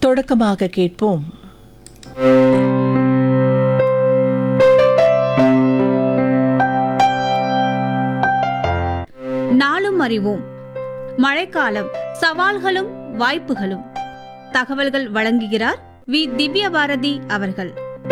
தொடக்கமாக கேட்போம் நாளும் அறிவோம் மழைக்காலம் சவால்களும் வாய்ப்புகளும் தகவல்கள் வழங்குகிறார் வி திவ்ய பாரதி அவர்கள்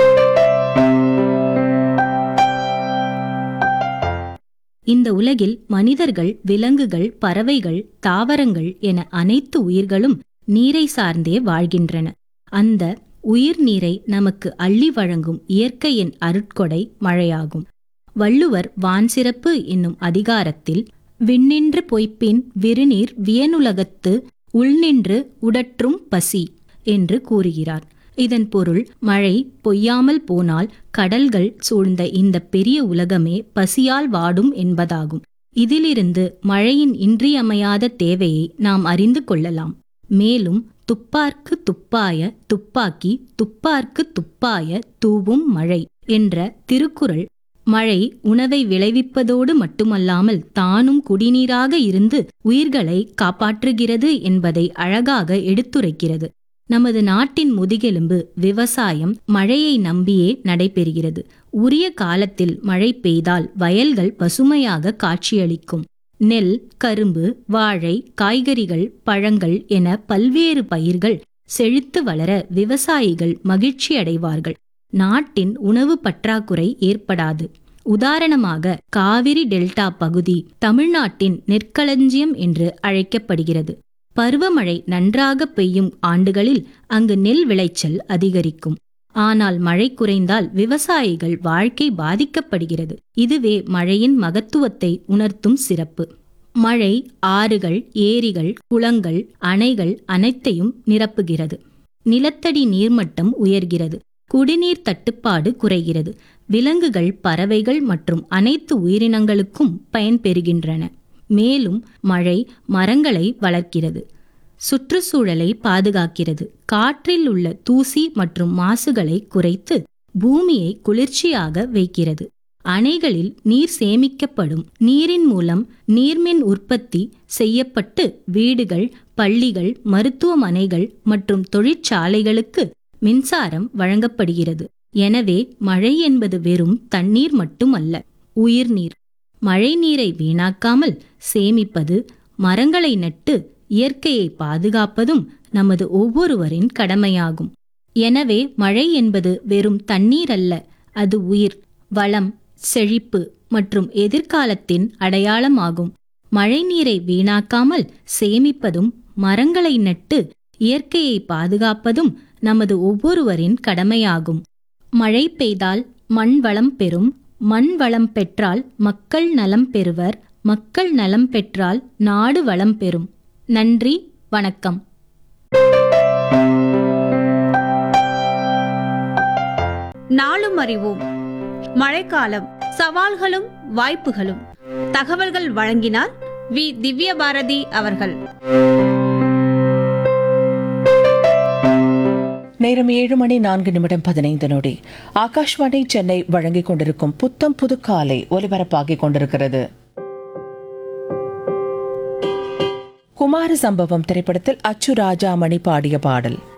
இந்த உலகில் மனிதர்கள் விலங்குகள் பறவைகள் தாவரங்கள் என அனைத்து உயிர்களும் நீரை சார்ந்தே வாழ்கின்றன அந்த உயிர் நீரை நமக்கு அள்ளி வழங்கும் இயற்கையின் அருட்கொடை மழையாகும் வள்ளுவர் வான்சிறப்பு என்னும் அதிகாரத்தில் விண்ணின்று பொய்ப்பின் விருநீர் வியனுலகத்து உள்நின்று உடற்றும் பசி என்று கூறுகிறார் இதன் பொருள் மழை பொய்யாமல் போனால் கடல்கள் சூழ்ந்த இந்த பெரிய உலகமே பசியால் வாடும் என்பதாகும் இதிலிருந்து மழையின் இன்றியமையாத தேவையை நாம் அறிந்து கொள்ளலாம் மேலும் துப்பார்க்கு துப்பாய துப்பாக்கி துப்பார்க்கு துப்பாய தூவும் மழை என்ற திருக்குறள் மழை உணவை விளைவிப்பதோடு மட்டுமல்லாமல் தானும் குடிநீராக இருந்து உயிர்களை காப்பாற்றுகிறது என்பதை அழகாக எடுத்துரைக்கிறது நமது நாட்டின் முதுகெலும்பு விவசாயம் மழையை நம்பியே நடைபெறுகிறது உரிய காலத்தில் மழை பெய்தால் வயல்கள் பசுமையாக காட்சியளிக்கும் நெல் கரும்பு வாழை காய்கறிகள் பழங்கள் என பல்வேறு பயிர்கள் செழித்து வளர விவசாயிகள் மகிழ்ச்சி அடைவார்கள் நாட்டின் உணவு பற்றாக்குறை ஏற்படாது உதாரணமாக காவிரி டெல்டா பகுதி தமிழ்நாட்டின் நெற்களஞ்சியம் என்று அழைக்கப்படுகிறது பருவமழை நன்றாக பெய்யும் ஆண்டுகளில் அங்கு நெல் விளைச்சல் அதிகரிக்கும் ஆனால் மழை குறைந்தால் விவசாயிகள் வாழ்க்கை பாதிக்கப்படுகிறது இதுவே மழையின் மகத்துவத்தை உணர்த்தும் சிறப்பு மழை ஆறுகள் ஏரிகள் குளங்கள் அணைகள் அனைத்தையும் நிரப்புகிறது நிலத்தடி நீர்மட்டம் உயர்கிறது குடிநீர் தட்டுப்பாடு குறைகிறது விலங்குகள் பறவைகள் மற்றும் அனைத்து உயிரினங்களுக்கும் பயன்பெறுகின்றன மேலும் மழை மரங்களை வளர்க்கிறது சுற்றுச்சூழலை பாதுகாக்கிறது காற்றில் உள்ள தூசி மற்றும் மாசுகளை குறைத்து பூமியை குளிர்ச்சியாக வைக்கிறது அணைகளில் நீர் சேமிக்கப்படும் நீரின் மூலம் நீர்மின் உற்பத்தி செய்யப்பட்டு வீடுகள் பள்ளிகள் மருத்துவமனைகள் மற்றும் தொழிற்சாலைகளுக்கு மின்சாரம் வழங்கப்படுகிறது எனவே மழை என்பது வெறும் தண்ணீர் மட்டுமல்ல உயிர்நீர் மழை நீரை வீணாக்காமல் சேமிப்பது மரங்களை நட்டு இயற்கையை பாதுகாப்பதும் நமது ஒவ்வொருவரின் கடமையாகும் எனவே மழை என்பது வெறும் தண்ணீர் அல்ல அது உயிர் வளம் செழிப்பு மற்றும் எதிர்காலத்தின் அடையாளமாகும் மழைநீரை வீணாக்காமல் சேமிப்பதும் மரங்களை நட்டு இயற்கையை பாதுகாப்பதும் நமது ஒவ்வொருவரின் கடமையாகும் மழை பெய்தால் மண் வளம் பெறும் மண் வளம் பெற்றால் மக்கள் நலம் பெறுவர் மக்கள் நலம் பெற்றால் நாடு வளம் பெறும் நன்றி வணக்கம் நாளும் அறிவோம் மழைக்காலம் சவால்களும் வாய்ப்புகளும் தகவல்கள் வழங்கினார் வி திவ்ய பாரதி அவர்கள் நேரம் ஏழு மணி நான்கு நிமிடம் பதினைந்து நொடி ஆகாஷ்வாணி சென்னை வழங்கிக் கொண்டிருக்கும் புத்தம் புது காலை ஒலிபரப்பாகிக் கொண்டிருக்கிறது குமார சம்பவம் திரைப்படத்தில் அச்சு ராஜாமணி பாடிய பாடல்